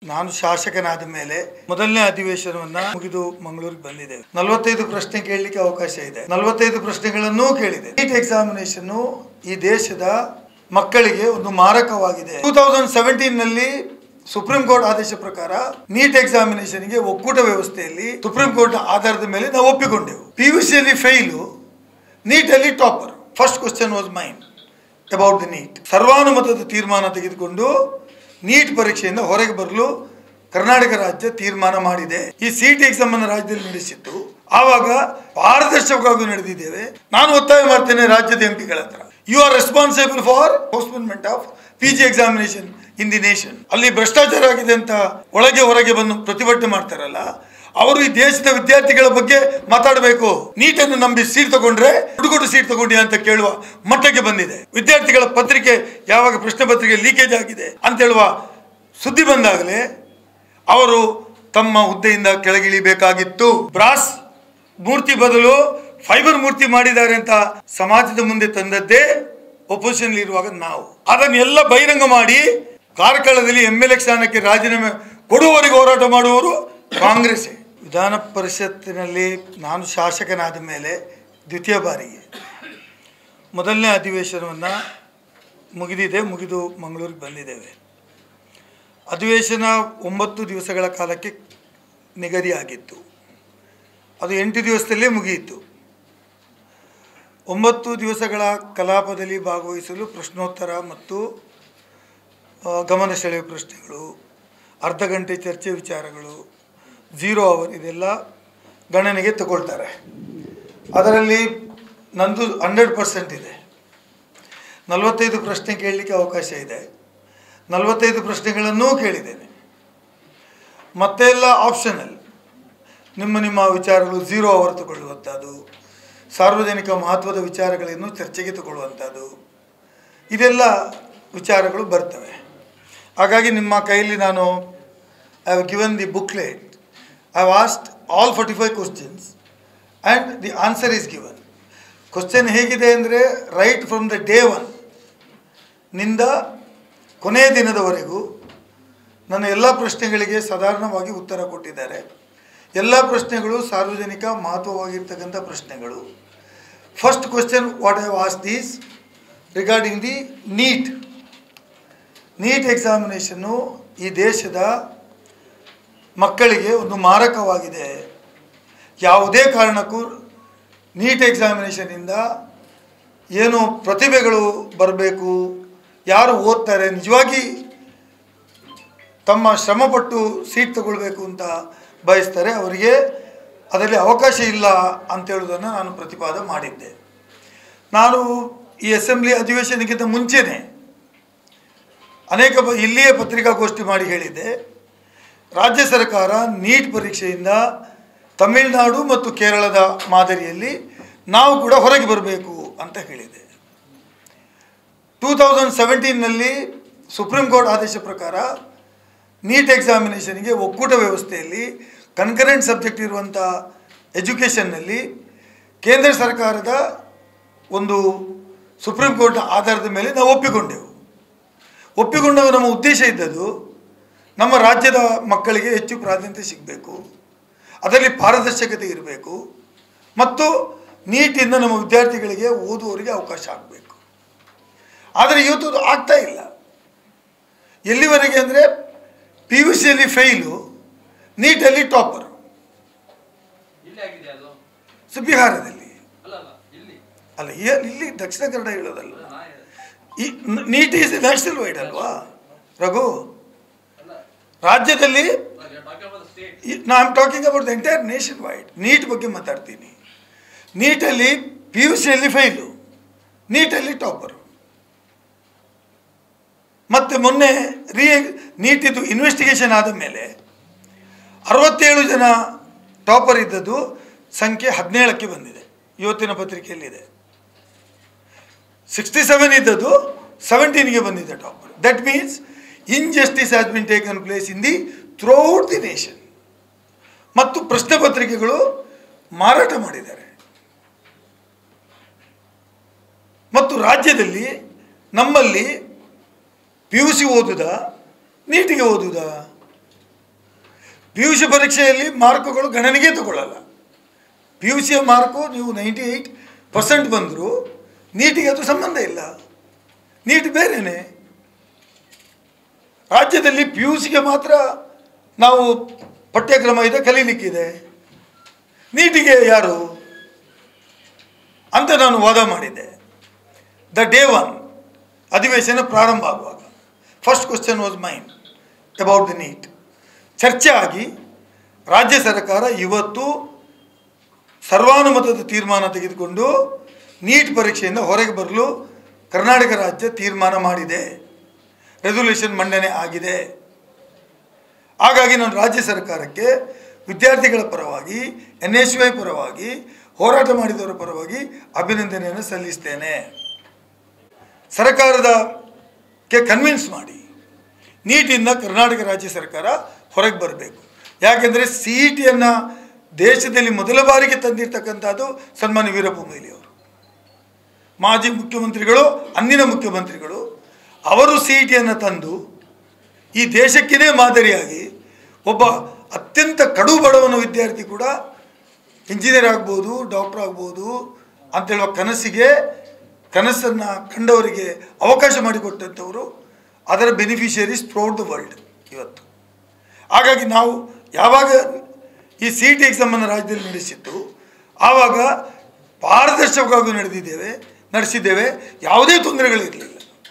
ನಾನು ಶಾಸಕನಾದ ಮೇಲೆ ಮೊದಲನೇ ಅಧಿವೇಶನವನ್ನ ಮುಗಿದು ಮಂಗಳೂರಿಗೆ ಬಂದಿದ್ದೇವೆ ನಲವತ್ತೈದು ಪ್ರಶ್ನೆ ಕೇಳಲಿಕ್ಕೆ ಅವಕಾಶ ಇದೆ ನಲವತ್ತೈದು ಪ್ರಶ್ನೆಗಳನ್ನೂ ಕೇಳಿದೆ ನೀಟ್ ಎಕ್ಸಾಮಿನೇಷನ್ ಈ ದೇಶದ ಮಕ್ಕಳಿಗೆ ಒಂದು ಮಾರಕವಾಗಿದೆ ಟೂ ತೌಸಂಡ್ ಸೆವೆಂಟೀನ್ ನಲ್ಲಿ ಸುಪ್ರೀಂ ಕೋರ್ಟ್ ಆದೇಶ ಪ್ರಕಾರ ನೀಟ್ ಎಕ್ಸಾಮಿನೇಷನ್ಗೆ ಒಕ್ಕೂಟ ವ್ಯವಸ್ಥೆಯಲ್ಲಿ ಸುಪ್ರೀಂ ಕೋರ್ಟ್ ಆಧಾರದ ಮೇಲೆ ನಾವು ಒಪ್ಪಿಕೊಂಡೆವು ಪಿ ಯು ಸಿಯಲ್ಲಿ ಫೈಲು ನೀಟಲ್ಲಿ topper first question was mine about the NEET ಸರ್ವಾನುಮತದ ತೀರ್ಮಾನ ತೆಗೆದುಕೊಂಡು ನೀಟ್ ಪರೀಕ್ಷೆಯಿಂದ ಹೊರಗೆ ಬರಲು ಕರ್ನಾಟಕ ರಾಜ್ಯ ತೀರ್ಮಾನ ಮಾಡಿದೆ ಈ ಸಿ ಟಿ ಎಕ್ಸಾಮ್ ಅನ್ನು ರಾಜ್ಯದಲ್ಲಿ ನಡೆಸಿತ್ತು ಆವಾಗ ಪಾರದರ್ಶಕವಾಗಿ ನಡೆದಿದ್ದೇವೆ ನಾನು ಒತ್ತಾಯ ಮಾಡ್ತೇನೆ ರಾಜ್ಯದ ಎಂ ಪಿಗಳ ಹತ್ರ you are responsible for postponement of P G examination in the nation ಅಲ್ಲಿ ಭ್ರಷ್ಟಾಚಾರ ಆಗಿದೆ ಅಂತ ಒಳಗೆ ಹೊರಗೆ ಬಂದು ಪ್ರತಿಭಟನೆ ಮಾಡ್ತಾರಲ್ಲ ಅವರು ಈ ದೇಶದ ವಿದ್ಯಾರ್ಥಿಗಳ ಬಗ್ಗೆ ಮಾತಾಡಬೇಕು ನೀಟನ್ನು ನಂಬಿ ಸೀಟ್ ತಗೊಂಡ್ರೆ ಹುಡುಗರು ಸೀಟ್ ತಗೊಂಡಿ ಅಂತ ಕೇಳುವ ಮಟ್ಟಕ್ಕೆ ಬಂದಿದೆ ವಿದ್ಯಾರ್ಥಿಗಳ ಪತ್ರಿಕೆ ಯಾವಾಗ ಪ್ರಶ್ನೆ ಪತ್ರಿಕೆ ಲೀಕೇಜ್ ಆಗಿದೆ ಅಂತ ಹೇಳುವ ಸುದ್ದಿ ಬಂದಾಗಲೇ ಅವರು ತಮ್ಮ ಹುದ್ದೆಯಿಂದ ಕೆಳಗಿಳಿಬೇಕಾಗಿತ್ತು ಬ್ರಾಸ್ ಮೂರ್ತಿ ಬದಲು ಫೈಬರ್ ಮೂರ್ತಿ ಮಾಡಿದ್ದಾರೆ ಅಂತ ಸಮಾಜದ ಮುಂದೆ ತಂದದ್ದೇ ಒಪೋಸಿಷನ್ ಇರುವಾಗ ನಾವು ಅದನ್ನೆಲ್ಲ ಬಹಿರಂಗ ಮಾಡಿ ಕಾರ್ಕಳದಲ್ಲಿ ಎಂ ಎಲ್ ಎ ಸ್ಥಾನಕ್ಕೆ ರಾಜೀನಾಮೆ ಕೊಡುವವರೆಗೆ ಹೋರಾಟ ಮಾಡುವವರು ಕಾಂಗ್ರೆಸ್ ವಿಧಾನ ಪರಿಷತ್ತಿನಲ್ಲಿ ನಾನು ಶಾಸಕನಾದ ಮೇಲೆ ದ್ವಿತೀಯ ಬಾರಿಗೆ ಮೊದಲನೇ ಅಧಿವೇಶನವನ್ನು ಮುಗಿದಿದೆ ಮುಗಿದು ಮಂಗಳೂರಿಗೆ ಬಂದಿದ್ದೇವೆ ಅಧಿವೇಶನ ಒಂಬತ್ತು ದಿವಸಗಳ ಕಾಲಕ್ಕೆ ನಿಗದಿಯಾಗಿತ್ತು ಅದು ಎಂಟು ದಿವಸದಲ್ಲೇ ಮುಗಿಯಿತು ಒಂಬತ್ತು ದಿವಸಗಳ ಕಲಾಪದಲ್ಲಿ ಭಾಗವಹಿಸಲು ಪ್ರಶ್ನೋತ್ತರ ಮತ್ತು ಆ, ಗಮನ ಸೆಳೆಯುವ ಪ್ರಶ್ನೆಗಳು ಅರ್ಧ ಗಂಟೆ ಚರ್ಚೆ ವಿಚಾರಗಳು ಝೀರೋ ಅವರ್ ಇದೆಲ್ಲ ಗಣನೆಗೆ ತಗೊಳ್ತಾರೆ ಅದರಲ್ಲಿ ನಂದು ಹಂಡ್ರೆಡ್ ಪರ್ಸೆಂಟ್ ಇದೆ ನಲವತ್ತೈದು ಪ್ರಶ್ನೆ ಕೇಳಲಿಕ್ಕೆ ಅವಕಾಶ ಇದೆ ನಲವತ್ತೈದು ಪ್ರಶ್ನೆಗಳನ್ನೂ ಕೇಳಿದ್ದೇನೆ ಮತ್ತೆಲ್ಲ ಆಪ್ಷನಲ್ ನಿಮ್ಮ ನಿಮ್ಮ ವಿಚಾರಗಳು ಝೀರೋ ಅವರ್ ತಗೊಳ್ಳುವಂಥದ್ದು ಸಾರ್ವಜನಿಕ ಮಹತ್ವದ ವಿಚಾರಗಳನ್ನು ಚರ್ಚೆಗೆ ತಗೊಳ್ಳುವಂಥದ್ದು ಇದೆಲ್ಲ ವಿಚಾರಗಳು ಬರ್ತವೆ ಹಾಗಾಗಿ ನಿಮ್ಮ ಕೈಯಲ್ಲಿ ನಾನು I have given the booklet I have asked all forty five questions and the answer is given question ಹೇಗಿದೆ ಅಂದರೆ right from the day one ನಿಂದ ಕೊನೆಯ ದಿನದವರೆಗೂ ನನ್ನ ಎಲ್ಲ ಪ್ರಶ್ನೆಗಳಿಗೆ ಸಾಧಾರಣವಾಗಿ ಉತ್ತರ ಕೊಟ್ಟಿದ್ದಾರೆ ಎಲ್ಲ ಪ್ರಶ್ನೆಗಳು ಸಾರ್ವಜನಿಕ ಮಹತ್ವವಾಗಿರ್ತಕ್ಕಂಥ ಪ್ರಶ್ನೆಗಳು first question what I was these regarding the NEET NEET examination ಈ ದೇಶದ ಮಕ್ಕಳಿಗೆ ಒಂದು ಮಾರಕವಾಗಿದೆ ಯಾವುದೇ ಕಾರಣಕ್ಕೂ ನೀಟ್ ಎಕ್ಸಾಮಿನೇಷನಿಂದ ಏನು ಪ್ರತಿಭೆಗಳು ಬರಬೇಕು ಯಾರು ಓದ್ತಾರೆ ನಿಜವಾಗಿ ತಮ್ಮ ಶ್ರಮಪಟ್ಟು ಸೀಟ್ ತಗೊಳ್ಬೇಕು ಅಂತ ಬಯಸ್ತಾರೆ ಅವರಿಗೆ ಅದರಲ್ಲಿ ಅವಕಾಶ ಇಲ್ಲ ಅಂತ ಹೇಳೋದನ್ನು ನಾನು ಪ್ರತಿಪಾದ ಮಾಡಿದ್ದೆ ನಾನು ಈ ಅಸೆಂಬ್ಲಿ ಅಧಿವೇಶನಕ್ಕಿಂತ ಮುಂಚೆನೇ ಅನೇಕ ಬ- ಇಲ್ಲಿಯೇ ಪತ್ರಿಕಾಗೋಷ್ಠಿ ಮಾಡಿ ಹೇಳಿದ್ದೆ ರಾಜ್ಯ ಸರ್ಕಾರ ನೀಟ್ ಪರೀಕ್ಷೆಯಿಂದ ತಮಿಳುನಾಡು ಮತ್ತು ಕೇರಳದ ಮಾದರಿಯಲ್ಲಿ ನಾವು ಕೂಡ ಹೊರಗೆ ಬರಬೇಕು ಅಂತ ಹೇಳಿದೆ ಟೂ ತೌಸಂಡ್ ಸೆವೆಂಟೀನ್ನಲ್ಲಿ ಸುಪ್ರೀಂ ಕೋರ್ಟ್ ಆದೇಶ ಪ್ರಕಾರ ನೀಟ್ ಎಕ್ಸಾಮಿನೇಷನ್ಗೆ ಒಕ್ಕೂಟ ವ್ಯವಸ್ಥೆಯಲ್ಲಿ ಕನ್ಕರೆಂಟ್ ಸಬ್ಜೆಕ್ಟ್ ಇರುವಂಥ ಎಜುಕೇಷನ್ನಲ್ಲಿ ಕೇಂದ್ರ ಸರ್ಕಾರದ ಒಂದು ಸುಪ್ರೀಂ ಕೋರ್ಟ್ ಆಧಾರದ ಮೇಲೆ ನಾವು ಒಪ್ಪಿಕೊಂಡೆವು ಒಪ್ಪಿಕೊಂಡಾಗ ನಮ್ಮ ಉದ್ದೇಶ ಇದ್ದದ್ದು ನಮ್ಮ ರಾಜ್ಯದ ಮಕ್ಕಳಿಗೆ ಹೆಚ್ಚು ಪ್ರಾಧಾನ್ಯತೆ ಸಿಗಬೇಕು ಅದರಲ್ಲಿ ಪಾರದರ್ಶಕತೆ ಇರಬೇಕು ಮತ್ತು ನೀಟಿಂದ ನಮ್ಮ ವಿದ್ಯಾರ್ಥಿಗಳಿಗೆ ಓದುವವರಿಗೆ ಅವಕಾಶ ಆಗಬೇಕು ಆದರೆ ಇವತ್ತು ಅದು ಆಗ್ತಾ ಇಲ್ಲ ಎಲ್ಲಿವರೆಗೆ ಅಂದರೆ ಪಿ ಯು ಸಿಯಲ್ಲಿ ಫೈಲು ನೀಟಲ್ಲಿ ಟಾಪರ್ ಇಲ್ಲಿ ಆಗಿದೆ ಅದು ಸೊ ಬಿಹಾರದಲ್ಲಿ ಅಲ್ಲ ಅಲ್ಲ ಇಲ್ಲಿ ಅಲ್ಲ ಏ- ಇಲ್ಲಿ ದಕ್ಷಿಣ ಕನ್ನಡ ಹೇಳೋದಲ್ಲ ನಾ ಈ ನೀಟ್ ಈಸ್ ನ್ಯಾಷನಲ್ ವೈಡ್ ಅಲ್ವಾ ರಘು ಅಲ್ಲ ರಾಜ್ಯದಲ್ಲಿ ಟಾಕಿಂಗ್ ಅಬೌಟ್ ಸ್ಟೇಟ್ ನಾ am talking about the entire nation wide neat ಬಗ್ಗೆ ಮಾತಾಡ್ತೀನಿ ನೀಟಲ್ಲಿ ಪಿ ಯು ಸಿಯಲ್ಲಿ ಫೈಲು ನೀಟಲ್ಲಿ ಟಾಪರು ಮತ್ತು ಮೊನ್ನೆ ರೀ ನೀಟಿದ್ದು ಇನ್ವೆಸ್ಟಿಗೇಷನ್ ಆದ ಮೇಲೆ ಅರವತ್ತೇಳು ಜನ ಟಾಪರ್ ಇದ್ದದ್ದು ಸಂಖ್ಯೆ ಹದಿನೇಳಕ್ಕೆ ಬಂದಿದೆ ಇವತ್ತಿನ ಪತ್ರಿಕೆಯಲ್ಲಿದೆ ಸಿಕ್ಸ್ಟಿ ಸೆವೆನ್ ಇದ್ದದ್ದು ಸೆವೆಂಟೀನ್ಗೆ ಬಂದಿದೆ topper that means injustice has been taken place in the throughout the nation ಮತ್ತು ಪ್ರಶ್ನೆ ಪತ್ರಿಕೆಗಳು ಮಾರಾಟ ಮಾಡಿದ್ದಾರೆ ಮತ್ತು ರಾಜ್ಯದಲ್ಲಿ ನಮ್ಮಲ್ಲಿ ಪಿ ಯು ಸಿ ಓದುದ ನೀಟಿಗೆ ಓದುದ ಪಿ ಯು ಸಿ ಪರೀಕ್ಷೆಯಲ್ಲಿ ಮಾರ್ಕುಗಳು ಗಣನೆಗೆ ತಗೊಳ್ಳಲ್ಲ ಪಿ ಯು ಸಿಯ ಮಾರ್ಕು ನೀವು ನೈಂಟಿ ಏಯ್ಟ್ ಪರ್ಸೆಂಟ್ ಬಂದರೂ ನೀಟಿಗೆ ಅದು ಸಂಬಂಧ ಇಲ್ಲ ನೀಟ್ ಬೇರೆಯೇ ರಾಜ್ಯದಲ್ಲಿ ಪಿ ಯು ಸಿಗೆ ಮಾತ್ರ ನಾವು ಪಠ್ಯಕ್ರಮ ಇದೆ ಕಲೀಲಿಕ್ಕಿದೆ ನೀಟಿಗೆ ಯಾರು ಅಂತ ನಾನು ವಾದ ಮಾಡಿದ್ದೆ ದ ಡೇ ಒನ್ ಅಧಿವೇಶನ ಪ್ರಾರಂಭ ಆಗುವಾಗ first question was mine about the NEET ಚರ್ಚೆ ಆಗಿ ರಾಜ್ಯ ಸರ್ಕಾರ ಇವತ್ತು ಸರ್ವಾನುಮತದ ತೀರ್ಮಾನ ತೆಗೆದುಕೊಂಡು ನೀಟ್ ಪರೀಕ್ಷೆಯಿಂದ ಹೊರಗೆ ಬರಲು ಕರ್ನಾಟಕ ರಾಜ್ಯ ತೀರ್ಮಾನ ಮಾಡಿದೆ ರೆಸೊಲ್ಯೂಷನ್ ಮಂಡನೆ ಆಗಿದೆ ಹಾಗಾಗಿ ನಾನು ರಾಜ್ಯ ಸರ್ಕಾರಕ್ಕೆ ವಿದ್ಯಾರ್ಥಿಗಳ ಪರವಾಗಿ ಎನ್ ಎಸ್ ವೈ ಪರವಾಗಿ ಹೋರಾಟ ಮಾಡಿದವರ ಪರವಾಗಿ ಅಭಿನಂದನೆಯನ್ನು ಸಲ್ಲಿಸ್ತೇನೆ ಸರ್ಕಾರದ ಕ್ಕೆ ಕನ್ವಿನ್ಸ್ ಮಾಡಿ ನೀಟಿಂದ ಕರ್ನಾಟಕ ರಾಜ್ಯ ಸರ್ಕಾರ ಹೊರಗೆ ಬರಬೇಕು ಯಾಕೆಂದರೆ ಸಿ ಇ ಟಿಯನ್ನು ದೇಶದಲ್ಲಿ ಮೊದಲ ಬಾರಿಗೆ ತಂದಿರ್ತಕ್ಕಂಥದ್ದು ಸನ್ಮಾನ್ಯ ವೀರಪ್ಪ ಮೊಯ್ಲಿ ಅವರು ಮಾಜಿ ಮುಖ್ಯಮಂತ್ರಿಗಳು ಅಂದಿನ ಮುಖ್ಯಮಂತ್ರಿಗಳು ಅವರು ಸಿ ಇ ಟಿಯನ್ನು ತಂದು ಈ ದೇಶಕ್ಕೇ ಮಾದರಿಯಾಗಿ ಒಬ್ಬ ಅತ್ಯಂತ ಕಡು ಬಡವನ ವಿದ್ಯಾರ್ಥಿ ಕೂಡ ಇಂಜಿನಿಯರ್ ಆಗ್ಬೋದು ಡಾಕ್ಟರ್ ಆಗ್ಬೋದು ಅಂತೇಳುವ ಕನಸಿಗೆ ಕನಸನ್ನು ಕಂಡವರಿಗೆ ಅವಕಾಶ ಮಾಡಿಕೊಟ್ಟಂಥವರು ಅದರ ಬೆನಿಫಿಷಿಯರೀಸ್ ಥ್ರೂಔಟ್ ದ ವರ್ಲ್ಡ್ ಇವತ್ತು ಹಾಗಾಗಿ ನಾವು ಯಾವಾಗ ಈ ಸಿ ಟಿ ಎಕ್ಸಾಮನ್ನು ರಾಜ್ಯದಲ್ಲಿ ನಡೆಸಿತ್ತು ಆವಾಗ ಪಾರದರ್ಶಕವಾಗಿ ನಡೆದಿದ್ದೇವೆ ನಡೆಸಿದ್ದೇವೆ ಯಾವುದೇ ತೊಂದರೆಗಳಿರಲಿಲ್ಲ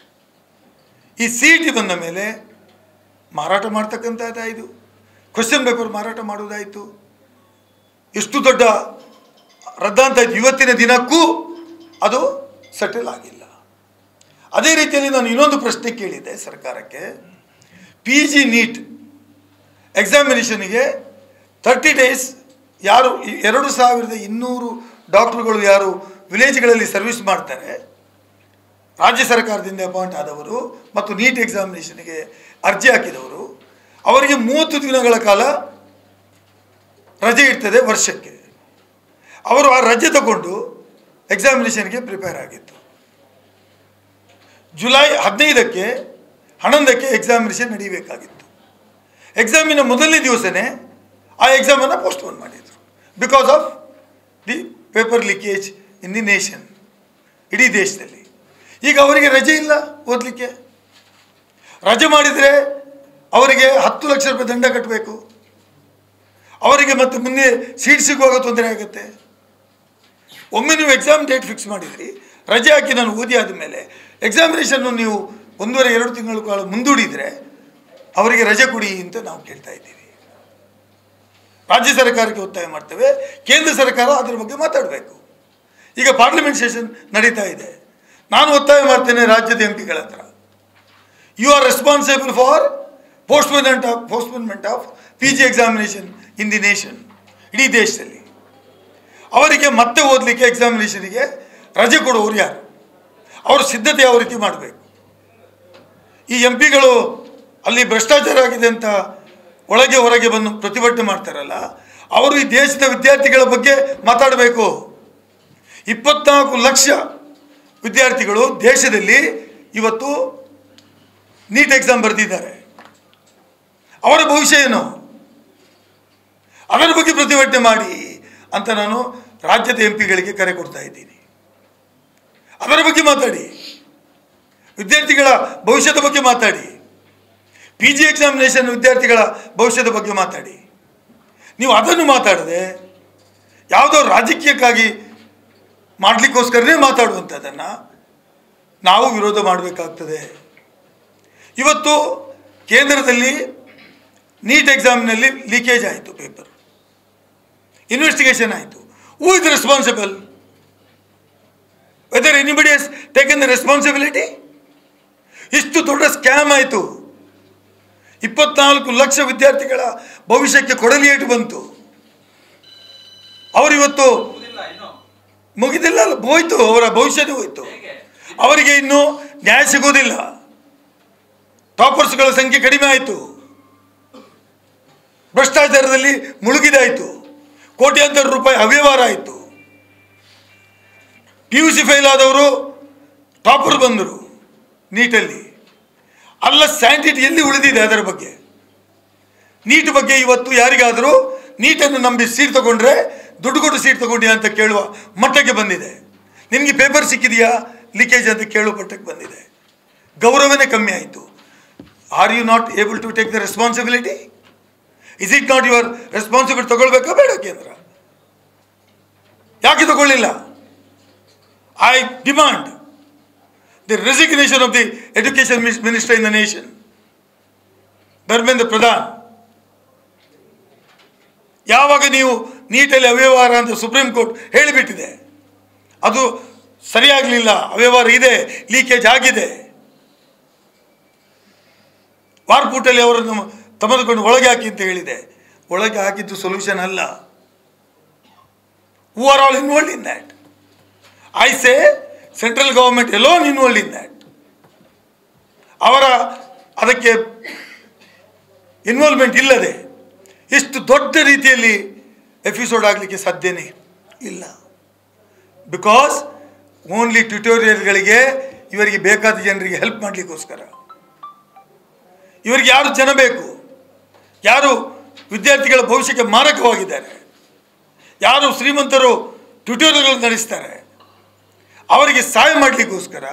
ಈ ಸಿ ಟಿ ಬಂದ ಮೇಲೆ ಮಾರಾಟ ಮಾಡ್ತಕ್ಕಂಥದ್ದಾಯಿತು ಕ್ವಶನ್ ಪೇಪರ್ ಮಾರಾಟ ಮಾಡೋದಾಯಿತು ಎಷ್ಟು ದೊಡ್ಡ ರದ್ದಾಂತ ಆಯ್ತು ಇವತ್ತಿನ ದಿನಕ್ಕೂ ಅದು ಸೆಟಲ್ ಆಗಿಲ್ಲ ಅದೇ ರೀತಿಯಲ್ಲಿ ನಾನು ಇನ್ನೊಂದು ಪ್ರಶ್ನೆ ಕೇಳಿದ್ದೆ ಸರ್ಕಾರಕ್ಕೆ ಪಿ ಜಿ ನೀಟ್ ಎಕ್ಸಾಮಿನೇಷನಿಗೆ ತರ್ಟಿ ಡೇಸ್ ಯಾರು ಈ ಎರಡು ಸಾವಿರದ ಇನ್ನೂರು ಡಾಕ್ಟ್ರುಗಳು ಯಾರು ವಿಲೇಜ್ಗಳಲ್ಲಿ ಸರ್ವಿಸ್ ಮಾಡ್ತಾರೆ ರಾಜ್ಯ ಸರ್ಕಾರದಿಂದ ಅಪಾಯಿಂಟ್ ಆದವರು ಮತ್ತು ನೀಟ್ ಎಕ್ಸಾಮಿನೇಷನ್ಗೆ ಅರ್ಜಿ ಹಾಕಿದವರು ಅವರಿಗೆ ಮೂವತ್ತು ದಿನಗಳ ಕಾಲ ರಜೆ ಇರ್ತದೆ ವರ್ಷಕ್ಕೆ ಅವರು ಆ ರಜೆ ತಗೊಂಡು ಎಕ್ಸಾಮಿನೇಷನ್ಗೆ ಪ್ರಿಪೇರ್ ಆಗಿತ್ತು ಜುಲೈ ಹದಿನೈದಕ್ಕೆ ಹನ್ನೊಂದಕ್ಕೆ ಎಕ್ಸಾಮಿನೇಷನ್ ನಡೀಬೇಕಾಗಿತ್ತು ಎಕ್ಸಾಮಿನ ಮೊದಲನೇ ದಿವಸನೇ ಆ ಎಕ್ಸಾಮನ್ನು ಪೋಸ್ಟ್ಪೋನ್ ಮಾಡಿದರು because of the paper leakage in the nation ಇಡೀ ದೇಶದಲ್ಲಿ ಈಗ ಅವರಿಗೆ ರಜೆ ಇಲ್ಲ ಓದಲಿಕ್ಕೆ ರಜೆ ಮಾಡಿದರೆ ಅವರಿಗೆ ಹತ್ತು ಲಕ್ಷ ರೂಪಾಯಿ ದಂಡ ಕಟ್ಟಬೇಕು ಅವರಿಗೆ ಮತ್ತೆ ಮುಂದೆ ಸೀಟ್ ಸಿಗುವಾಗ ತೊಂದರೆ ಆಗುತ್ತೆ ಒಮ್ಮೆ ನೀವು ಎಕ್ಸಾಮ್ ಡೇಟ್ ಫಿಕ್ಸ್ ಮಾಡಿದ್ರಿ ರಜೆ ಹಾಕಿ ನಾನು ಓದಿ ಆದಮೇಲೆ ಎಕ್ಸಾಮಿನೇಷನ್ನು ನೀವು ಒಂದೂವರೆ ಎರಡು ತಿಂಗಳ ಕಾಲ ಮುಂದೂಡಿದರೆ ಅವರಿಗೆ ರಜೆ ಕೊಡಿ ಅಂತ ನಾವು ಕೇಳ್ತಾ ಇದ್ದೀವಿ ರಾಜ್ಯ ಸರ್ಕಾರಕ್ಕೆ ಒತ್ತಾಯ ಮಾಡ್ತೇವೆ ಕೇಂದ್ರ ಸರ್ಕಾರ ಅದರ ಬಗ್ಗೆ ಮಾತಾಡಬೇಕು ಈಗ ಪಾರ್ಲಿಮೆಂಟ್ ಸೆಷನ್ ನಡೀತಾ ಇದೆ ನಾನು ಒತ್ತಾಯ ಮಾಡ್ತೇನೆ ರಾಜ್ಯದ ಎಂ ಪಿಗಳ ಹತ್ರ you are responsible for postponement of postponement of P G examination in the nation ಇಡೀ ದೇಶದಲ್ಲಿ ಅವರಿಗೆ ಮತ್ತೆ ಓದಲಿಕ್ಕೆ ಎಕ್ಸಾಮಿನೇಷನಿಗೆ ರಜೆ ಕೊಡುವವರು ಯಾರು ಅವರು ಸಿದ್ಧತೆ ಯಾವ ರೀತಿ ಮಾಡಬೇಕು ಈ ಎಂ ಪಿಗಳು ಅಲ್ಲಿ ಭ್ರಷ್ಟಾಚಾರ ಆಗಿದೆ ಅಂತ ಒಳಗೆ ಹೊರಗೆ ಬಂದು ಪ್ರತಿಭಟನೆ ಮಾಡ್ತಾರಲ್ಲ ಅವರು ಈ ದೇಶದ ವಿದ್ಯಾರ್ಥಿಗಳ ಬಗ್ಗೆ ಮಾತಾಡಬೇಕು ಇಪ್ಪತ್ನಾಲ್ಕು ಲಕ್ಷ ವಿದ್ಯಾರ್ಥಿಗಳು ದೇಶದಲ್ಲಿ ಇವತ್ತು ನೀಟ್ ಎಕ್ಸಾಮ್ ಬರೆದಿದ್ದಾರೆ ಅವರ ಭವಿಷ್ಯ ಏನು ಅದರ ಬಗ್ಗೆ ಪ್ರತಿಭಟನೆ ಮಾಡಿ ಅಂತ ನಾನು ರಾಜ್ಯದ ಎಂ ಪಿಗಳಿಗೆ ಕರೆ ಕೊಡ್ತಾ ಇದ್ದೀನಿ ಅದರ ಬಗ್ಗೆ ಮಾತಾಡಿ ವಿದ್ಯಾರ್ಥಿಗಳ ಭವಿಷ್ಯದ ಬಗ್ಗೆ ಮಾತಾಡಿ ಪಿ ಜಿ ಎಕ್ಸಾಮಿನೇಷನ್ ವಿದ್ಯಾರ್ಥಿಗಳ ಭವಿಷ್ಯದ ಬಗ್ಗೆ ಮಾತಾಡಿ ನೀವು ಅದನ್ನು ಮಾತಾಡದೆ ಯಾವುದೋ ರಾಜಕೀಯಕ್ಕಾಗಿ ಮಾಡಲಿಕ್ಕೋಸ್ಕರನೇ ಮಾತಾಡುವಂಥದ್ದನ್ನು ನಾವು ವಿರೋಧ ಮಾಡಬೇಕಾಗ್ತದೆ ಇವತ್ತು ಕೇಂದ್ರದಲ್ಲಿ ನೀಟ್ ಎಕ್ಸಾಮಿನಲ್ಲಿ ಲೀಕೇಜ್ ಆಯಿತು ಪೇಪರ್ ಇನ್ವೆಸ್ಟಿಗೇಷನ್ ಆಯಿತು who is responsible whether anybody has taken the responsibility ಇಷ್ಟು ದೊಡ್ಡ ಸ್ಕ್ಯಾಮ್ ಆಯಿತು ಇಪ್ಪತ್ನಾಲ್ಕು ಲಕ್ಷ ವಿದ್ಯಾರ್ಥಿಗಳ ಭವಿಷ್ಯಕ್ಕೆ ಕೊಡಲಿ ಏಟು ಬಂತು ಅವರಿವತ್ತು ಮುಗಿದಿಲ್ಲ ಇನ್ನು ಮುಗಿದಿಲ್ಲ ಅಲ್ಲ, ಹೋಯ್ತು ಅವರ ಭವಿಷ್ಯನೇ ಹೋಯ್ತು ಹೇಗೆ ಅವರಿಗೆ ಇನ್ನು ನ್ಯಾಯ ಸಿಗೋದಿಲ್ಲ ಟಾಪರ್ಸ್ಗಳ ಸಂಖ್ಯೆ ಕಡಿಮೆ ಆಯಿತು ಭ್ರಷ್ಟಾಚಾರದಲ್ಲಿ ಮುಳುಗಿದಾಯಿತು ಕೋಟ್ಯಾಂತರ ರೂಪಾಯಿ ಅವ್ಯವಹಾರ ಆಯಿತು ಪಿ ಯು ಸಿ ಫೇಲ್ ಆದವರು ಟಾಪರ್ ಬಂದರು ನೀಟಲ್ಲಿ ಅಲ್ಲ ಸ್ಯಾಂಟಿಟಿ ಎಲ್ಲಿ ಉಳಿದಿದೆ ಅದರ ಬಗ್ಗೆ ನೀಟ್ ಬಗ್ಗೆ ಇವತ್ತು ಯಾರಿಗಾದರೂ ನೀಟನ್ನು ನಂಬಿ ಸೀಟ್ ತಗೊಂಡ್ರೆ ದುಡ್ಡು ಕೊಟ್ಟು ಸೀಟ್ ತಗೊಂಡ್ಯಾ ಅಂತ ಕೇಳುವ ಮಟ್ಟಕ್ಕೆ ಬಂದಿದೆ ನಿನಗೆ ಪೇಪರ್ ಸಿಕ್ಕಿದೆಯಾ ಲೀಕೇಜ್ ಅಂತ ಕೇಳುವ ಮಟ್ಟಕ್ಕೆ ಬಂದಿದೆ ಗೌರವನೇ ಕಮ್ಮಿ ಆಯಿತು are you not able to take the responsibility is it not your responsibility ತಗೊಳ್ಬೇಕಾ ಬೇಡ ಕೇಂದ್ರ ಯಾಕೆ ತಗೊಳ್ಳಿಲ್ಲ I demand the resignation of the education minister in the nation Dharmendra Pradhan ಯಾವಾಗ ನೀವು ನೀಟಲ್ಲಿ ಅವ್ಯವಹಾರ ಅಂತ ಸುಪ್ರೀಂ ಕೋರ್ಟ್ ಹೇಳಿಬಿಟ್ಟಿದೆ ಅದು ಸರಿಯಾಗಲಿಲ್ಲ ಅವ್ಯವಹಾರ ಇದೆ ಲೀಕೇಜ್ ಆಗಿದೆ ವಾರ್ಪೂಟಲ್ಲಿ ಅವರನ್ನು ತೆಗೆದುಕೊಂಡು ಒಳಗೆ ಹಾಕಿ ಅಂತ ಹೇಳಿದೆ ಒಳಗೆ ಹಾಕಿದ್ದು ಸೊಲ್ಯೂಷನ್ ಅಲ್ಲ who are all involved in that I say central government alone involved in that ಅವರ ಅದಕ್ಕೆ ಇನ್ವಾಲ್ವ್ಮೆಂಟ್ ಇಲ್ಲದೆ ಇಷ್ಟು ದೊಡ್ಡ ರೀತಿಯಲ್ಲಿ ಎಪಿಸೋಡ್ ಆಗಲಿಕ್ಕೆ ಸಾಧ್ಯನೇ ಇಲ್ಲ ಬಿಕಾಸ್ ಓನ್ಲಿ ಟ್ಯುಟೋರಿಯಲ್ಗಳಿಗೆ ಇವರಿಗೆ ಬೇಕಾದ ಜನರಿಗೆ ಹೆಲ್ಪ್ ಮಾಡಲಿಕ್ಕೋಸ್ಕರ ಇವರಿಗೆ ಯಾರು ಜನ ಬೇಕು ಯಾರು ವಿದ್ಯಾರ್ಥಿಗಳ ಭವಿಷ್ಯಕ್ಕೆ ಮಾರಕವಾಗಿದ್ದಾರೆ ಯಾರು ಶ್ರೀಮಂತರು ಟ್ಯುಟೋರಿಯಲ್ ನಡೆಸ್ತಾರೆ ಅವರಿಗೆ ಸಹಾಯ ಮಾಡಲಿಕ್ಕೋಸ್ಕರ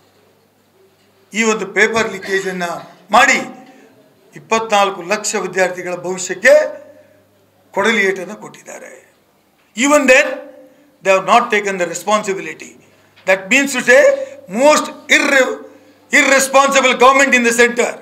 ಈ ಒಂದು ಪೇಪರ್ ಲೀಕೇಜನ್ನು ಮಾಡಿ ಇಪ್ಪತ್ನಾಲ್ಕು ಲಕ್ಷ ವಿದ್ಯಾರ್ಥಿಗಳ ಭವಿಷ್ಯಕ್ಕೆ ಕೊಡಲಿ ಏಟನ್ನು ಕೊಟ್ಟಿದ್ದಾರೆ even then they have not taken the responsibility that means to say most ಇರ್ irresponsible government in the centre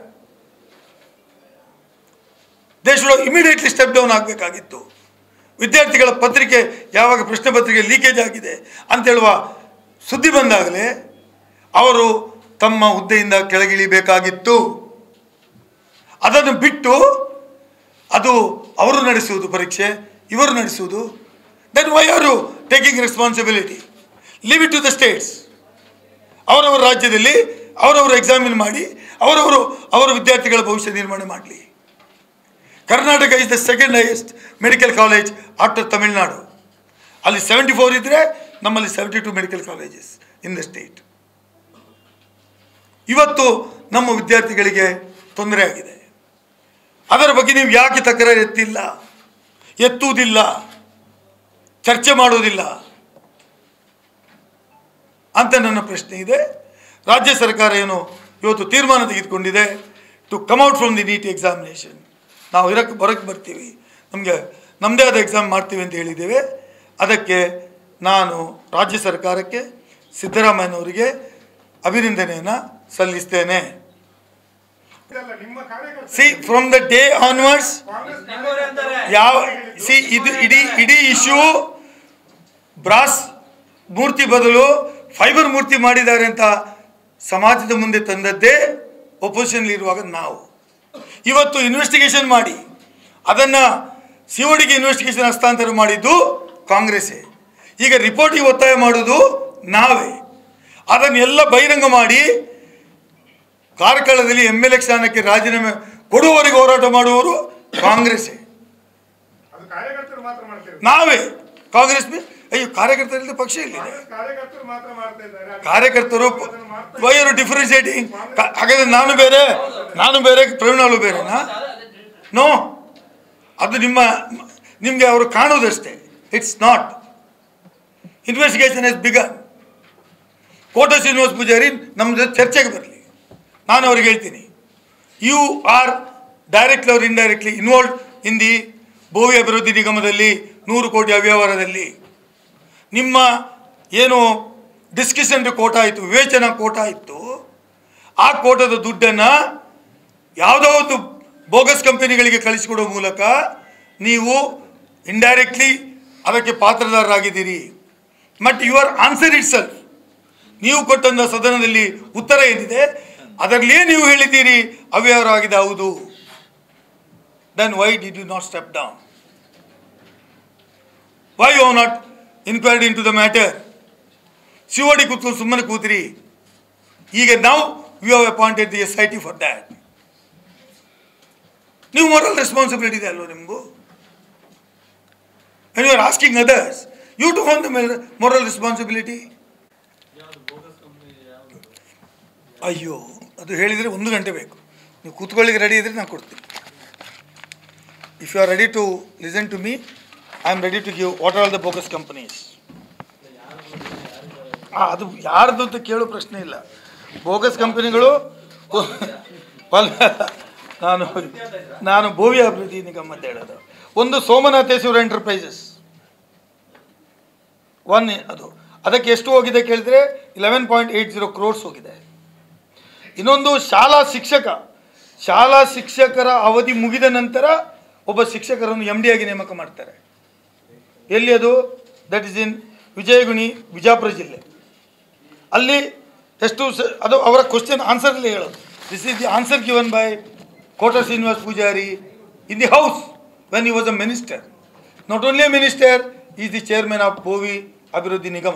ದೇಶಗಳು ಇಮಿಡಿಯೇಟ್ಲಿ ಸ್ಟೆಪ್ ಡೌನ್ ಆಗಬೇಕಾಗಿತ್ತು ವಿದ್ಯಾರ್ಥಿಗಳ ಪತ್ರಿಕೆ ಯಾವಾಗ ಪ್ರಶ್ನೆ ಪತ್ರಿಕೆ ಲೀಕೇಜ್ ಆಗಿದೆ ಅಂತ ಹೇಳುವ ಸುದ್ದಿ ಬಂದಾಗಲೇ ಅವರು ತಮ್ಮ ಹುದ್ದೆಯಿಂದ ಕೆಳಗಿಳಿಬೇಕಾಗಿತ್ತು ಅದನ್ನು ಬಿಟ್ಟು ಅದು ಅವರು ನಡೆಸುವುದು ಪರೀಕ್ಷೆ ಇವರು ನಡೆಸುವುದು then why are you taking responsibility leave it to the states ಅವರವರ ರಾಜ್ಯದಲ್ಲಿ ಅವರವರು ಎಕ್ಸಾಮಿನ್ ಮಾಡಿ ಅವರವರು ಅವರ ವಿದ್ಯಾರ್ಥಿಗಳ ಭವಿಷ್ಯ ನಿರ್ಮಾಣ ಮಾಡಲಿ Karnataka is the second highest medical college after Tamil Nadu ಅಲ್ಲಿ ಸೆವೆಂಟಿ ಫೋರ್ ಇದ್ದರೆ ನಮ್ಮಲ್ಲಿ seventy two medical colleges in the state ಇವತ್ತು ನಮ್ಮ ವಿದ್ಯಾರ್ಥಿಗಳಿಗೆ ತೊಂದರೆ ಆಗಿದೆ ಅದರ ಬಗ್ಗೆ ನೀವು ಯಾಕೆ ತಕರಾರು ಎತ್ತಿಲ್ಲ ಎತ್ತುವುದಿಲ್ಲ ಚರ್ಚೆ ಮಾಡುವುದಿಲ್ಲ ಅಂತ ನನ್ನ ಪ್ರಶ್ನೆ ಇದೆ ರಾಜ್ಯ ಸರ್ಕಾರ ಏನು ಇವತ್ತು ತೀರ್ಮಾನ ತೆಗೆದುಕೊಂಡಿದೆ to come out from the NEET examination ನಾವು ಇರಕ್ಕೆ ಬರೋಕ್ಕೆ ಬರ್ತೀವಿ ನಮಗೆ ನಮ್ಮದೇ ಆದ ಎಕ್ಸಾಮ್ ಮಾಡ್ತೀವಿ ಅಂತ ಹೇಳಿದ್ದೇವೆ ಅದಕ್ಕೆ ನಾನು ರಾಜ್ಯ ಸರ್ಕಾರಕ್ಕೆ ಸಿದ್ದರಾಮಯ್ಯನವರಿಗೆ ಅಭಿನಂದನೆಯನ್ನು ಸಲ್ಲಿಸ್ತೇನೆ ಇದಲ್ಲ, ನಿಮ್ಮ ಕಾರ್ಯಕರ್ತರು see from the day onwards Congress ನಿಮ್ಮವರೇ ಅಂತಾರೆ. ಯಾವ ಸಿ ಇದು ಇಡೀ ಇಡೀ ಇಶ್ಯೂ ಬ್ರಾಸ್ ಮೂರ್ತಿ ಬದಲು ಫೈಬರ್ ಮೂರ್ತಿ ಮಾಡಿದ್ದಾರೆ ಅಂತ ಸಮಾಜದ ಮುಂದೆ ತಂದದ್ದೇ opposition ಅಲ್ಲಿ ಇರುವಾಗ ನಾವು ಇವತ್ತು ಇನ್ವೆಸ್ಟಿಗೇಷನ್ ಮಾಡಿ ಅದನ್ನು ಸಿ ಒ ಡಿಗೆ ಇನ್ವೆಸ್ಟಿಗೇಷನ್ ಹಸ್ತಾಂತರ ಮಾಡಿದ್ದು ಕಾಂಗ್ರೆಸ್ಸೇ ಈಗ ರಿಪೋರ್ಟಿಗೆ ಒತ್ತಾಯ ಮಾಡೋದು ನಾವೇ ಅದನ್ನೆಲ್ಲ ಬಹಿರಂಗ ಮಾಡಿ ಕಾರ್ಕಳದಲ್ಲಿ ಎಮ್ ಎಲ್ ಎ ಸ್ಥಾನಕ್ಕೆ ರಾಜೀನಾಮೆ ಕೊಡುವವರೆಗೆ ಹೋರಾಟ ಮಾಡುವವರು ಕಾಂಗ್ರೆಸ್ಸೇ ಅದು ಕಾರ್ಯಕರ್ತರು ಮಾತ್ರ ಮಾಡ್ತಾರೆ ನಾವೇ ಕಾಂಗ್ರೆಸ್ ಬಿ ಅಯ್ಯೋ ಕಾರ್ಯಕರ್ತರಲ್ಲಿ ಪಕ್ಷ ಇಲ್ಲಿದೆ ಕಾಂಗ್ರೆಸ್ ಕಾರ್ಯಕರ್ತರು ಮಾತ್ರ ಮಾಡ್ತಾ ಇದ್ದಾರೆ ಅದು ಕಾರ್ಯಕರ್ತರು ವೈ ಆರ್ ಡಿಫ್ರೆನ್ಸಿಯೇಟಿಂಗ್ ಹಾಗಾದ್ರೆ ನಾನು ಬೇರೆ ನಾನು ಬೇರೆ ಪ್ರವೀಣಾಲು ಬೇರೆನಾ ನೋ ಅದು ನಿಮ್ಮ ನಿಮಗೆ ಅವರು ಕಾಣುವುದಷ್ಟೇ it's not investigation has began Kota Srinivas Poojari ನಮ್ಮ ಜೊತೆ ಚರ್ಚೆಗೆ ಬರಲಿ ನಾನು ಅವ್ರಿಗೆ ಹೇಳ್ತೀನಿ ಯು ಆರ್ ಡೈರೆಕ್ಟ್ಲಿ ಅವ್ರು indirectly involve in the Bhovi ಅಭಿವೃದ್ಧಿ ನಿಗಮದಲ್ಲಿ ನೂರು ಕೋಟಿ ಅವ್ಯವಹಾರದಲ್ಲಿ ನಿಮ್ಮ ಏನು ಡಿಸ್ಕಷನ್ ಕೋಟ ಆಯಿತು ವಿವೇಚನಾ ಕೋಟ ಇತ್ತು ಆ ಕೋಟದ ದುಡ್ಡನ್ನು ಯಾವುದೋ ಒಂದು ಬೋಗಸ್ ಕಂಪನಿಗಳಿಗೆ ಕಳಿಸಿಕೊಡೋ ಮೂಲಕ ನೀವು ಇಂಡೈರೆಕ್ಟ್ಲಿ ಅದಕ್ಕೆ ಪಾತ್ರದಾರರಾಗಿದ್ದೀರಿ but your answer itself ನೀವು ಕೊಟ್ಟಂಥ ಸದನದಲ್ಲಿ ಉತ್ತರ ಏನಿದೆ ಅದರಲ್ಲೇ ನೀವು ಹೇಳಿದ್ದೀರಿ ಅವ್ಯವಹಾರ ಆಗಿದೆ ಹೌದು then why did you not step down why you not inquired into the matter ಶಿವಡಿ ಕೂತ್ಕೊಂಡು ಸುಮ್ಮನೆ ಕೂತಿರಿ ಈಗ ನಾವು you have appointed the S I T for that ನೀವು ಮೊರಲ್ ರೆಸ್ಪಾನ್ಸಿಬಿಲಿಟಿ ಇದೆ ಅಲ್ವ ನಿಮಗೂ you are asking others you to own the moral responsibility ಅಯ್ಯೋ ಅದು ಹೇಳಿದರೆ ಒಂದು ಗಂಟೆ ಬೇಕು ನೀವು ಕೂತ್ಕೊಳ್ಳಿಕ್ಕೆ ರೆಡಿ ಇದ್ರೆ ನಾನು ಕೊಡ್ತೀನಿ if you are ready to listen to me I am ready to give what are the bogus companies ಅದು ಯಾರ್ದು ಅಂತ ಕೇಳೋ ಪ್ರಶ್ನೆ ಇಲ್ಲ ಬೋಗಸ್ ಕಂಪನಿಗಳು ನಾನು ನಾನು ಭೋವಿ ಅಭಿವೃದ್ಧಿ ನಿಗಮ ಅಂತ ಹೇಳೋದು ಒಂದು ಸೋಮನಾಥೇಶ್ವರ ಎಂಟರ್ಪ್ರೈಸಸ್ ಒನ್ ಅದು ಅದಕ್ಕೆ ಎಷ್ಟು ಹೋಗಿದೆ ಕೇಳಿದ್ರೆ eleven point eight zero crores ಹೋಗಿದೆ ಇನ್ನೊಂದು ಶಾಲಾ ಶಿಕ್ಷಕ ಶಾಲಾ ಶಿಕ್ಷಕರ ಅವಧಿ ಮುಗಿದ ನಂತರ ಒಬ್ಬ ಶಿಕ್ಷಕರನ್ನು ಎಮ್ ಡಿ ಆಗಿ ನೇಮಕ ಮಾಡ್ತಾರೆ ಎಲ್ಲಿ ಅದು ದಟ್ ಇಸ್ ಇನ್ ವಿಜಯಗುಣಿ ವಿಜಾಪುರ ಜಿಲ್ಲೆ ಅಲ್ಲಿ ಎಷ್ಟು ಸ- ಅದು ಅವರ ಕ್ವಶನ್ ಆನ್ಸರಲ್ಲಿ ಹೇಳೋದು this is the answer given by Kota Srinivas Poojari in the house when he was a minister not only a minister is the chairman of Bovi ಅಭಿವೃದ್ಧಿ ನಿಗಮ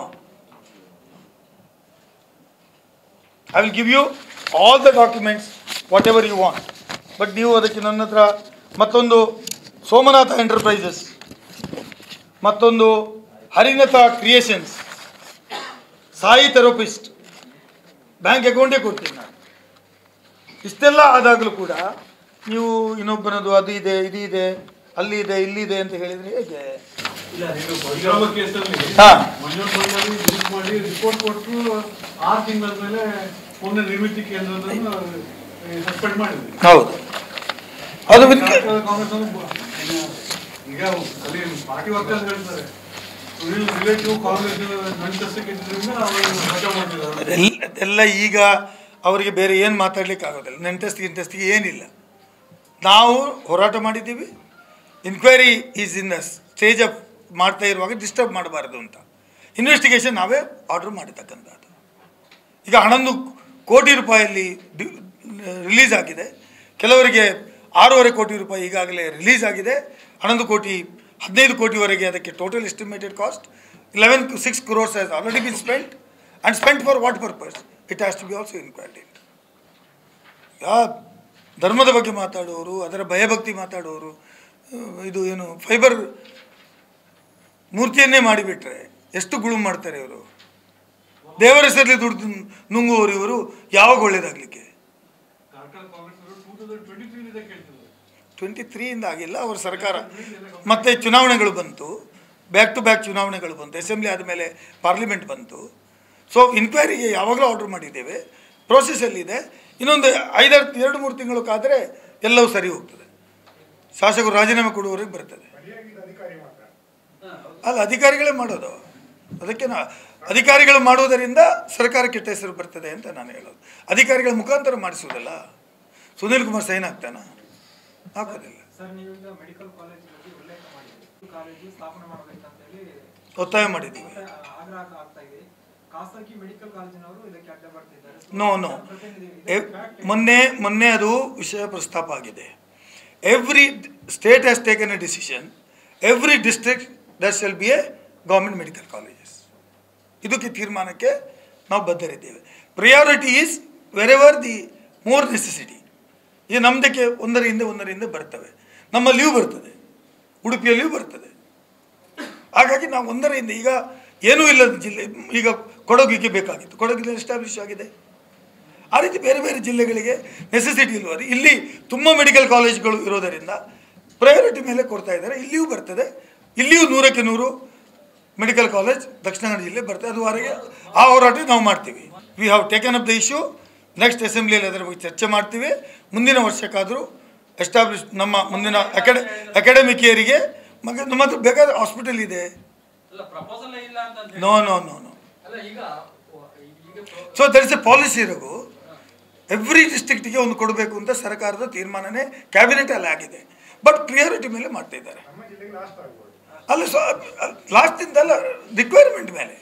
I will give you all the documents whatever you want but ನೀವು ಅದಕ್ಕೆ ನನ್ನ ಹತ್ರ ಮತ್ತೊಂದು Somanatha enterprises ಮತ್ತೊಂದು Harinatha creations Sai therapist bank ಅಕೌಂಟೇ ಕೊಡ್ತೀನಿ ನಾನು ಇಷ್ಟೆಲ್ಲ ಆದಾಗಲೂ ಕೂಡ ನೀವು ಇನ್ನೊಬ್ಬನದು ಅದು ಇದೆ ಇದು ಇದೆ ಅಲ್ಲಿ ಇದೆ ಇಲ್ಲಿದೆ ಅಂತ ಹೇಳಿದರೆ ಹೇಗೆ ಇಲ್ಲ ನೀವು ಬಲರಾಮ ಕೇಸಲ್ಲಿ ಹಾ. ಮಂಜೂರು ಮಾಡಿ ಲಿಂಕ್ ಮಾಡಿ ರಿಪೋರ್ಟ್ ಕೊಟ್ಟು ಆರು ತಿಂಗಳ ಮೇಲೆ ಪುನಃ ನಿರ್ಮಿತಿ ಕೇಂದ್ರವನ್ನು ಸಸ್ಪೆಂಡ್ ಮಾಡಿದ್ವಿ ಹೌದು ಅದು ವಿನ್- ಕಾಂಗ್ರೆಸ್ ಅವರು ಬ- ಈಗ ಅಲ್ಲಿ ಪಾರ್ಟಿ ವರ್ಕರ್ಸ್ ಹೇಳ್ತಾರೆ ಸುನಿಲ್ ರಿಲೇಟಿವ್ ಕಾಂಗ್ರೆಸ್ ನಂಟಸ್ತಕ್ಕೆ ಇದ್ರಿಂದ ಅವರು ಮಜಾ ಮಾಡ್ತಿದ್ದಾರೆ ಅದೆಲ್ಲ ಅದೆಲ್ಲ ಈಗ ಅವರಿಗೆ ಬೇರೆ ಏನು ಮಾತಾಡ್ಲಿಕ್ಕೆ ಆಗೋದಿಲ್ಲ ನೆಂಟಸ್ತಿಗೆ ಇಂಟಸ್ತಿಗೆ ಏನಿಲ್ಲ ನಾವು ಹೋರಾಟ ಮಾಡಿದ್ದೀವಿ inquiry is in the stage of ಮಾಡ್ತಾ ಇರುವಾಗ ಡಿಸ್ಟರ್ಬ್ ಮಾಡಬಾರ್ದು ಅಂತ ಇನ್ವೆಸ್ಟಿಗೇಷನ್ ನಾವೇ ಆರ್ಡರ್ ಮಾಡಿರ್ತಕ್ಕಂಥದ್ದು ಈಗ ಹನ್ನೊಂದು ಕೋಟಿ ರೂಪಾಯಲ್ಲಿ ರಿಲೀಸ್ ಆಗಿದೆ ಕೆಲವರಿಗೆ ಆರೂವರೆ ಕೋಟಿ ರೂಪಾಯಿ ಈಗಾಗಲೇ ರಿಲೀಸ್ ಆಗಿದೆ ಹನ್ನೊಂದು ಕೋಟಿ ಹದಿನೈದು ಕೋಟಿವರೆಗೆ ಅದಕ್ಕೆ total estimated cost eleven six crores has already been spent and spent for what purpose it has to be also inquired in ಯಾ ಧರ್ಮದ ಬಗ್ಗೆ ಮಾತಾಡೋರು ಅದರ ಭಯಭಕ್ತಿ ಮಾತಾಡೋರು ಆ, ಇದು ಏನು ಫೈಬರ್ ಮೂರ್ತಿಯನ್ನೇ ಮಾಡಿಬಿಟ್ರೆ ಎಷ್ಟು ಗುಳು ಮಾಡ್ತಾರೆ ಇವರು ದೇವರ ಹೆಸರಲ್ಲಿ ದುಡ್ದು ನುಂಗುವವರು ಇವರು ಯಾವಾಗ ಒಳ್ಳೇದಾಗಲಿಕ್ಕೆ ಕಾರ್ಕಳ ಕಾಂಗ್ರೆಸ್ ಅವರು ಟೂ ತೌಸಂಡ್ ಟ್ವೆಂಟಿ ತ್ರೀ ಇದೆ ಕೇಳ್ತಿದ್ದಾರೆ ಟ್ವೆಂಟಿ ತ್ರೀಯಿಂದ ಆಗಿಲ್ಲ ಅವರ ಸರ್ಕಾರ ಮತ್ತೆ ಚುನಾವಣೆಗಳು ಬಂತು ಬ್ಯಾಕ್ ಟು ಬ್ಯಾಕ್ ಚುನಾವಣೆಗಳು ಬಂತು ಅಸೆಂಬ್ಲಿ ಆದಮೇಲೆ ಪಾರ್ಲಿಮೆಂಟ್ ಬಂತು ಸೊ ಇನ್ಕ್ವೈರಿಗೆ ಯಾವಾಗಲೂ ಆರ್ಡರ್ ಮಾಡಿದ್ದೇವೆ ಪ್ರೋಸೆಸ್ಸಲ್ಲಿದೆ ಇನ್ನೊಂದು ಐದಾರು ಎರಡು ಮೂರು ತಿಂಗಳು ಕಾದರೆ ಎಲ್ಲವೂ ಸರಿ ಹೋಗ್ತದೆ ಶಾಸಕರು ರಾಜೀನಾಮೆ ಕೊಡುವವರೆಗೆ ಬರ್ತದೆ ಬಲಿಯಾಗಿದ್ದ ಅಧಿಕಾರಿ ಮಾತ್ರ ಅಲ್ಲ ಅಧಿಕಾರಿಗಳೇ ಮಾಡೋದು ಅದಕ್ಕೆ ನಾ ಅಧಿಕಾರಿಗಳು ಮಾಡುವುದರಿಂದ ಸರ್ಕಾರ ಕೆಟ್ಟ ಹೆಸರು ಬರ್ತದೆ ಅಂತ ನಾನು ಹೇಳೋದು ಅಧಿಕಾರಿಗಳ ಮುಖಾಂತರ ಮಾಡಿಸುವುದಲ್ಲ ಸುನೀಲ್ ಕುಮಾರ್ ಸೈನ್ ಆಗ್ತಾನ ಹಾಕೋದಿಲ್ಲ ಸರ್ ನೀವೀಗ ಮೆಡಿಕಲ್ ಕಾಲೇಜ್ ಬಗ್ಗೆ ಉಲ್ಲೇಖ ಮಾಡಿದ್ರಿ ಕಾಲೇಜು ಸ್ಥಾಪನೆ ಮಾಡಬೇಕಂತ ಹೇಳಿ ಒತ್ತಾಯ ಮಾಡಿದ್ದೀವಿ ಆಗ್ರಹ ಆಗ್ತಾ ಇದೆ ಖಾಸಗಿ ಮೆಡಿಕಲ್ ಕಾಲೇಜಿನವರು ಇದಕ್ಕೆ ಅಡ್ಡ ಬರ್ತಿದ್ದಾರೆ So, ನೋ ನೋ ಪ್ರತಿನಿಧಿ ಎವ್- ಮೊನ್ನೆ ಮೊನ್ನೆ ಅದು ವಿಷಯ ಪ್ರಸ್ತಾಪ ಆಗಿದೆ every state has taken a decision every district that shall be a government medical colleges ಇದಕ್ಕೆ ತೀರ್ಮಾನಕ್ಕೆ ನಾವು ಬದ್ಧರಿದ್ದೇವೆ priority is wherever the more necessity ಈಗ ನಮ್ಮದಕ್ಕೆ ಒಂದರ ಹಿಂದೆ ಒಂದರ ಹಿಂದೆ ಬರ್ತವೆ ನಮ್ಮಲ್ಲಿಯೂ ಬರ್ತದೆ ಉಡುಪಿಯಲ್ಲಿಯೂ ಬರ್ತದೆ ಹಾಗಾಗಿ ನಾವು ಒಂದರ ಹಿಂದೆ ಈಗ ಏನೂ ಇಲ್ಲದ ಜಿಲ್ಲೆ ಈಗ ಕೊಡಗಿಗೆ ಬೇಕಾಗಿತ್ತು ಕೊಡಗಿನಲ್ಲಿ ಎಸ್ಟಾಬ್ಲಿಷ್ ಆಗಿದೆ ಆ ರೀತಿ ಬೇರೆ ಬೇರೆ ಜಿಲ್ಲೆಗಳಿಗೆ ನೆಸೆಸಿಟಿ ಇಲ್ವ ಇಲ್ಲಿ ತುಂಬ ಮೆಡಿಕಲ್ ಕಾಲೇಜ್ಗಳು ಇರೋದರಿಂದ ಪ್ರಯಾರಿಟಿ ಮೇಲೆ ಕೊಡ್ತಾ ಇದ್ದಾರೆ ಇಲ್ಲಿಯೂ ಬರ್ತದೆ ಇಲ್ಲಿಯೂ ನೂರಕ್ಕೆ ನೂರು ಮೆಡಿಕಲ್ ಕಾಲೇಜ್ ದಕ್ಷಿಣ ಕನ್ನಡ ಜಿಲ್ಲೆ ಬರ್ತದೆ ಅದುವರೆಗೆ ಆ ಹೋರಾಟ ನಾವು ಮಾಡ್ತೀವಿ we have taken up the issue next ಅಸೆಂಬ್ಲಿಯಲ್ಲಿ ಅದರ ಬಗ್ಗೆ ಚರ್ಚೆ ಮಾಡ್ತೀವಿ ಮುಂದಿನ ವರ್ಷಕ್ಕಾದರೂ ಎಸ್ಟಾಬ್ಲಿಷ್ ನಮ್ಮ ಮುಂದಿನ ಅಕಾಡೆ ಅಕಾಡೆಮಿಕ್ ಇಯರಿಗೆ ಮಗ ನಮ್ಮ ಹತ್ರ ಬೇಕಾದ್ರೆ ಹಾಸ್ಪಿಟಲ್ ಇದೆ ಅಲ್ಲ ಪ್ರಪೋಸಲ್ ಇಲ್ಲ ಅಂತ ಅಂತ ಹೇಳಿ. ನೋ ನೋ ನೋ ನೋ ಅಲ್ಲ ಈಗ ಈಗ pro- so there is a policy Raghu every ಡಿಸ್ಟ್ರಿಕ್ಟಿಗೆ ಒಂದು ಕೊಡಬೇಕು ಅಂತ ಸರ್ಕಾರದ ತೀರ್ಮಾನನೇ ಕ್ಯಾಬಿನೆಟ್ ಅಲ್ಲಿ ಆಗಿದೆ ಬಟ್ ಪ್ರಿಯಾರಿಟಿ ಮೇಲೆ ಮಾಡ್ತಾ ಇದ್ದಾರೆ ನಮ್ಮ ಜಿಲ್ಲೆಗೆ ಲಾಸ್ಟ್ ಆಗ್ಬೋದು ಅಲ್ಲ ಸೊ ಲಾಸ್ಟಿಂದ ಅಲ್ಲ ರಿಕ್ವೈರ್ಮೆಂಟ್ ಮೇಲೆ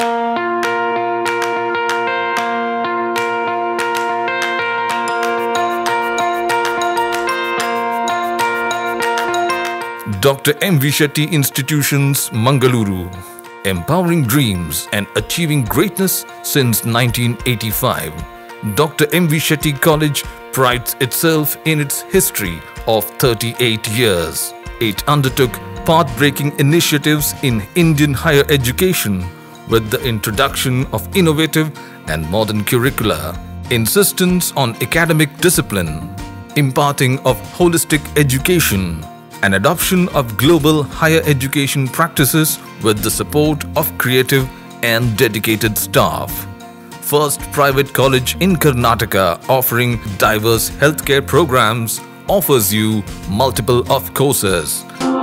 Dr. M. V. Shetty Institutions, Mangaluru. Empowering dreams and achieving greatness since 1985. Dr. M. V. Shetty College prides itself in its history of 38 years. It undertook path breaking initiatives in Indian higher education with the introduction of innovative and modern curricula, insistence on academic discipline, imparting of holistic education, and adoption of global higher education practices with the support of creative and dedicated staff. First private college in Karnataka offering diverse healthcare programs offers you multiple of courses.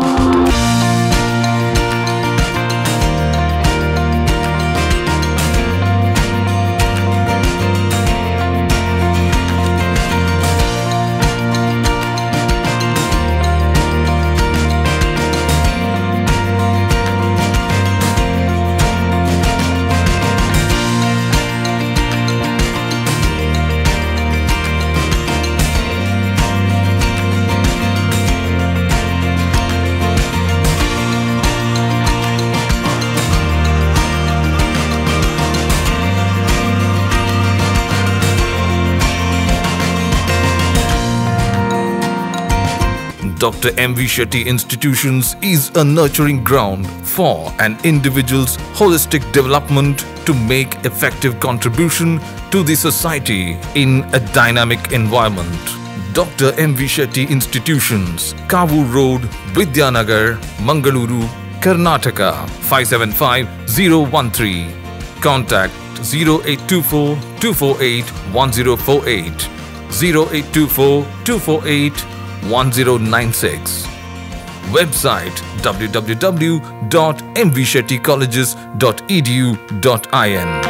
Dr. M.V. Shetty Institutions is a nurturing ground for an individual's holistic development to make effective contribution to the society in a dynamic environment. Dr. M.V. Shetty Institutions, Kavu Road, Vidyanagar, Mangaluru, Karnataka 575013. Contact 0824 248 1048 0824 248 1096. Website www.mvshettycolleges.edu.in